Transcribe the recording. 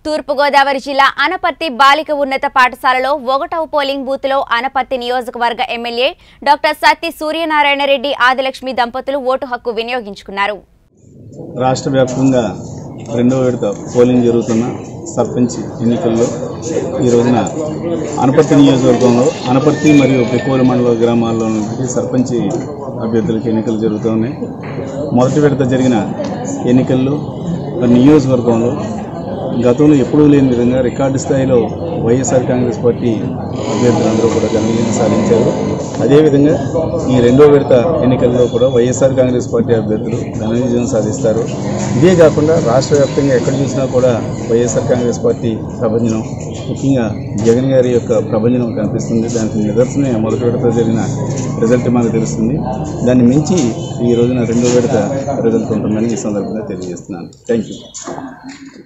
తూర్పుగోదావరి జిల్లా అనపర్తి బాలిక ఉన్నత పాఠశాలలో ఒకటవ పోలింగ్ బూత్లో అనపర్తి నియోజకవర్గ ఎమ్మెల్యే డాక్టర్ సత్తి సూర్యనారాయణ రెడ్డి ఆదిలక్ష్మి దంపతులు ఓటు హక్కు వినియోగించుకున్నారు రాష్ట్ర వ్యాప్తంగా రెండవ విడత పోలింగ్ జరుగుతున్న సర్పంచ్ ఎన్నికల్లో ఈ రోజున అనపర్తి నియోజకవర్గంలో అనపర్తి మరియు పెకోలు మండల గ్రామాల్లో నుండి సర్పంచ్ అభ్యర్థులకు ఎన్నికలు జరుగుతూ ఉన్నాయి మొదటి విడత జరిగిన ఎన్నికల్లో నియోజకవర్గంలో గతంలో ఎప్పుడూ లేని విధంగా రికార్డు స్థాయిలో వైఎస్ఆర్ కాంగ్రెస్ పార్టీ అభ్యర్థులందరూ కూడా ఘన విజయం సాధించారు అదేవిధంగా ఈ రెండో విడత ఎన్నికల్లో కూడా వైఎస్ఆర్ కాంగ్రెస్ పార్టీ అభ్యర్థులు ఘన విజయం సాధిస్తారు ఇదే కాకుండా రాష్ట్ర వ్యాప్తంగా ఎక్కడ చూసినా కూడా వైఎస్ఆర్ కాంగ్రెస్ పార్టీ ప్రభంజనం ముఖ్యంగా జగన్ గారి యొక్క ప్రభంజనం కనిపిస్తుంది దానికి నిదర్శనమే మొదటి విడత జరిగిన రిజల్ట్ మనకు తెలుస్తుంది దాన్ని మించి ఈ రోజున రెండో విడత రిజల్ట్ ఉంటుందని ఈ సందర్భంగా తెలియజేస్తున్నాను థ్యాంక్ యూ